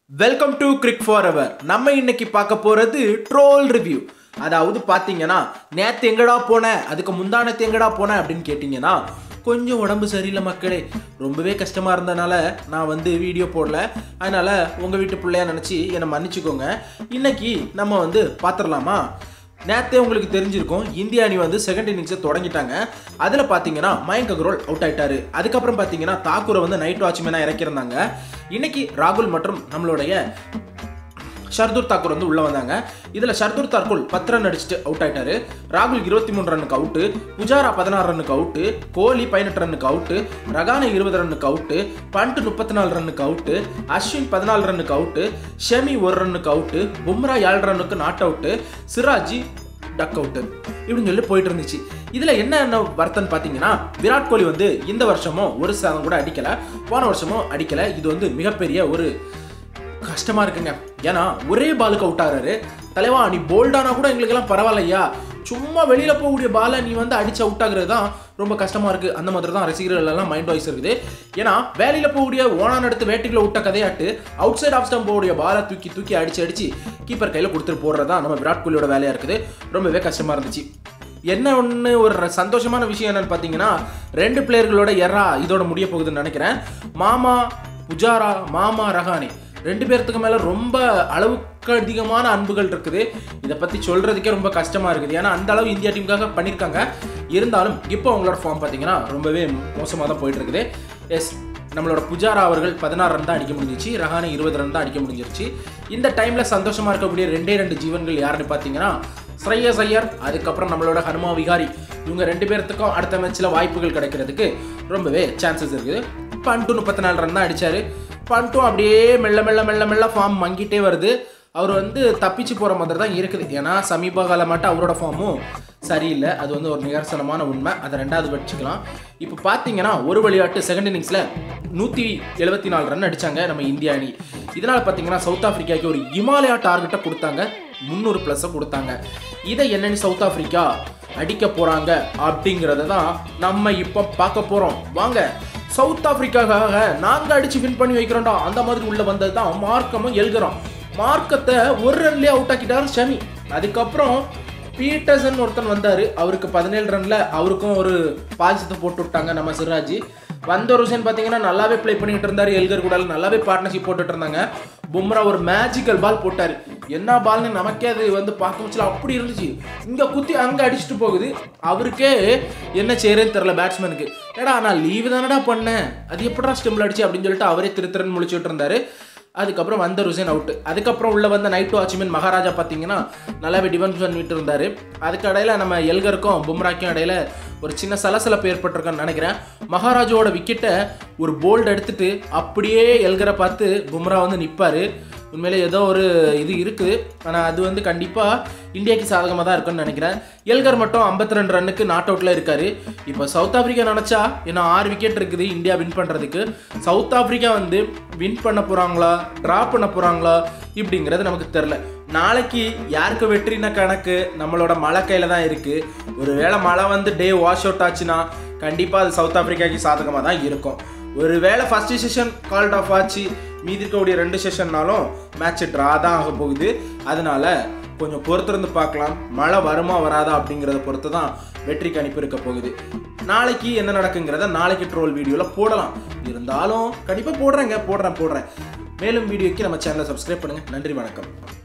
welcome to cric for ever நம்ம இன்னைக்கு பார்க்க போறது ட்ரோல் ரிவ்யூ அதாவது பார்த்தீங்கன்னா நேத்து எங்கடா போன அதுக்கு முந்தானத்து எங்கடா போன அப்படின்னு கேட்டிங்கன்னா கொஞ்சம் உடம்பு சரியில்லை மக்களே ரொம்பவே கஷ்டமா இருந்தனால நான் வந்து வீடியோ போடல அதனால உங்க வீட்டு பிள்ளையா நினச்சி என்னை மன்னிச்சுக்கோங்க இன்னைக்கு நம்ம வந்து பார்த்துடலாமா நேத்தே உங்களுக்கு தெரிஞ்சிருக்கும் இந்திய அணி வந்து செகண்ட் இன்னிங்ஸை தொடங்கிட்டாங்க அதில் பார்த்தீங்கன்னா மயங்க் அக்ரோல் அவுட் ஆயிட்டாரு அதுக்கப்புறம் பார்த்தீங்கன்னா தாக்கூரை வந்து நைட் வாட்ச்மேனாக இறக்கியிருந்தாங்க இன்னைக்கு ராகுல் மற்றும் நம்மளுடைய ஷர்துர் தாக்கூர் வந்து உள்ள வந்தாங்க இதுல ஷர்துர் தாக்கூர் பத்து ரன் அடிச்சுட்டு அவுட் ஆயிட்டாரு ராகுல் இருபத்தி மூணு ரன்னுக்கு அவுட்டு புஜாரா பதினாறு ரன்னுக்கு அவுட்டு கோலி பதினெட்டு ரன்னுக்கு அவுட்டு ரகானே இருபது ரன்னுக்கு அவுட்டு பண்ட் முப்பத்தி நாலு ரன்னுக்கு அவுட்டு அஸ்வின் பதினாலு ரன்னுக்கு அவுட்டு ஷெமி ஒரு ரன்னுக்கு அவுட்டு பும்ரா ஏழு ரன்னுக்கு not out Siraj duck out இப்படின்னு சொல்லி போயிட்டு இருந்துச்சு இதுல என்ன என்ன வருத்தம் பார்த்தீங்கன்னா விராட் கோலி வந்து இந்த வருஷமும் ஒரு சதம் கூட அடிக்கல போன வருஷமும் அடிக்கல இது வந்து மிகப்பெரிய ஒரு கஷ்டமா இருக்குங்க ஏன்னா ஒரே பாலுக்கு அவுட் ஆகிறாரு தலைவா நீ போல்டானா கூட எங்களுக்கெல்லாம் பரவாயில்லையா சும்மா வெளியில போகக்கூடிய பாலை நீ வந்து அடிச்சு அவுட் ஆகுறது தான் ரொம்ப கஷ்டமா இருக்கு அந்த மாதிரி தான் ரசிகர்கள் எல்லாம் மைண்ட் வாய்ஸ் இருக்குது ஏன்னா வேலையில போகக்கூடிய ஓனான் எடுத்து வேட்டிக்குள்ள விட்ட கதையாட்டு அவுட் சைட் ஆஃப் ஸ்டம் போகக்கூடிய பாலை தூக்கி தூக்கி அடிச்சு அடிச்சு கீப்பர் கையில கொடுத்துட்டு போடுறதா நம்ம விராட் கோலியோட வேலையா இருக்குது ரொம்பவே கஷ்டமா இருந்துச்சு என்ன ஒன்று ஒரு சந்தோஷமான விஷயம் என்னன்னு பார்த்தீங்கன்னா ரெண்டு பிளேயர்களோட எறா இதோட முடிய போகுதுன்னு நினைக்கிறேன் மாமா புஜாரா மாமா ரஹானி ரெண்டு பேர்த்துக்கு மேலே ரொம்ப அளவுக்கு அதிகமான அன்புகள் இருக்குது இதை பற்றி சொல்கிறதுக்கே ரொம்ப கஷ்டமாக இருக்குது ஏன்னா அந்த அளவு இந்தியா டீமுக்காக பண்ணியிருக்காங்க இருந்தாலும் இப்போ அவங்களோட ஃபார்ம் பார்த்தீங்கன்னா ரொம்பவே மோசமாக தான் போயிட்டு இருக்குது எஸ் நம்மளோட புஜாரா அவர்கள் பதினாறு ரன் தான் அடிக்க முடிஞ்சிச்சு ரஹானி இருபது ரன் தான் அடிக்க முடிஞ்சிருச்சு இந்த டைமில் சந்தோஷமாக இருக்கக்கூடிய ரெண்டே ரெண்டு ஜீவன்கள் யாருன்னு பார்த்தீங்கன்னா ஸ்ரேயஸ் ஐயர் அதுக்கப்புறம் நம்மளோட ஹனுமா விகாரி இவங்க ரெண்டு பேர்த்துக்கும் அடுத்த மேட்ச்சில் வாய்ப்புகள் கிடைக்கிறதுக்கு ரொம்பவே சான்சஸ் இருக்குது பண்ட்டு முப்பத்தி நாலு ரன் தான் அடிச்சாரு பண்ட்டும் அப்படியே மெல்ல மெல்ல மெல்ல மெல்ல ஃபார்ம் மங்கிட்டே வருது அவர் வந்து தப்பிச்சு போகிற மாதிரி தான் இருக்குது ஏன்னா சமீப காலம் மட்டும் அவரோட ஃபார்மும் சரியில்லை அது வந்து ஒரு நிதர்சனமான உண்மை அதை ரெண்டாவது வச்சுக்கலாம் இப்போ பார்த்தீங்கன்னா ஒரு விளையாட்டு செகண்ட் இன்னிங்ஸில் நூற்றி எழுபத்தி நாலு ரன் அடித்தாங்க நம்ம இந்திய அணி இதனால் பார்த்தீங்கன்னா சவுத் ஆஃப்ரிக்காவுக்கு ஒரு இமாலயா டார்கெட்டை கொடுத்தாங்க முந்நூறு ப்ளஸ்ஸை கொடுத்தாங்க இதை என்னன்னு சவுத் ஆஃப்ரிக்கா அடிக்க போகிறாங்க அப்படிங்கிறத தான் நம்ம இப்போ பார்க்க போகிறோம் வாங்க சவுத் ஆப்பிரிக்காக்காக நாங்கள் அடித்து வின் பண்ணி வைக்கிறோம்டா அந்த மாதிரி உள்ள வந்தது தான் மார்க்கமும் எழுகிறோம் மார்க்கத்தை ஒரு ரன்லேயே அவுட் ஆக்கிட்டாரு ஷமி அதுக்கப்புறம் பீட்டர்சன் ஒருத்தன் வந்தார் அவருக்கு பதினேழு ரனில் அவருக்கும் ஒரு பாஜத்தை போட்டு விட்டாங்க நம்ம சிராஜ் வந்த ஒரு விஷயம் பார்த்தீங்கன்னா நல்லாவே ப்ளே பண்ணிட்டு இருந்தார் எல்கர் கூட நல்லாவே பார்ட்னர்ஷிப் போட்டுட்டு இருந்தாங்க பும்ரா ஒரு மேஜிக்கல் பால் போட்டார் என்ன பால்னு நமக்கே அது வந்து பார்க்க வச்சுல அப்படி இருந்துச்சு இங்கே குத்தி அங்கே அடிச்சுட்டு போகுது அவருக்கே என்ன செய்யறேன்னு தெரில பேட்ஸ்மேனுக்கு ஏடா நான் லீவு தானடா பண்ணேன் அது எப்படா ஸ்டெம்பிள் அடிச்சு அப்படின்னு சொல்லிட்டு அவரே திரு திருன்னு முழிச்சுட்டு இருந்தாரு அதுக்கப்புறம் வந்த ருசேன் அவுட் அதுக்கப்புறம் உள்ள வந்த நைட் வாட்ச்மேன் மகாராஜா பார்த்தீங்கன்னா நல்லாவே டிஃபென்ஸ் பண்ணிட்டு இருந்தார் அதுக்கு இடையில நம்ம எல்கருக்கும் பும்ராக்கும் இடையில ஒரு சின்ன சலசலப்பு ஏற்பட்டிருக்குன்னு நினைக்கிறேன் மகாராஜாவோட விக்கெட்டை ஒரு போல்டு எடுத்துட்டு அப்படியே எல்கரை பார்த்து பும்ரா வந்து நிற்பார் உண்மையிலே ஏதோ ஒரு இது இருக்குது ஆனால் அது வந்து கண்டிப்பாக இந்தியாவுக்கு சாதகமாக தான் இருக்குன்னு நினைக்கிறேன் எல்கர் மட்டும் ஐம்பத்தி ரெண்டு ரன்னுக்கு நாட் அவுட்டில் இருக்காரு இப்போ சவுத் ஆப்பிரிக்கா நினச்சா இன்னும் ஆறு விக்கெட் இருக்குது இந்தியா வின் பண்ணுறதுக்கு சவுத் ஆப்பிரிக்கா வந்து வின் பண்ண போகிறாங்களா ட்ரா பண்ண போகிறாங்களா இப்படிங்கிறது நமக்கு தெரில நாளைக்கு யாருக்கு வெற்றின கணக்கு நம்மளோட மழை கையில் தான் இருக்குது ஒருவேளை மழை வந்து டே வாஷ் அவுட் ஆச்சுன்னா கண்டிப்பாக அது சவுத் ஆப்பிரிக்காவுக்கு சாதகமாக தான் இருக்கும் ஒருவேளை ஃபஸ்ட்டு செஷன் கால்ட் ஆஃப் ஆச்சு மீதி இருக்கக்கூடிய ரெண்டு செஷன்னாலும் மேட்ச் ட்ரா தான் ஆக போகுது அதனால கொஞ்சம் பொறுத்திருந்து பார்க்கலாம் மழை வருமா வராதா அப்படிங்கிறத பொறுத்து தான் வெற்றிக்கு அனுப்பி இருக்க போகுது நாளைக்கு என்ன நடக்குங்கிறத நாளைக்கு ட்ரோல் வீடியோவில் போடலாம் இருந்தாலும் கண்டிப்பாக போடுறேங்க போடுறேன் போடுறேன் மேலும் வீடியோக்கு நம்ம சேனலை சப்ஸ்கிரைப் பண்ணுங்கள் நன்றி வணக்கம்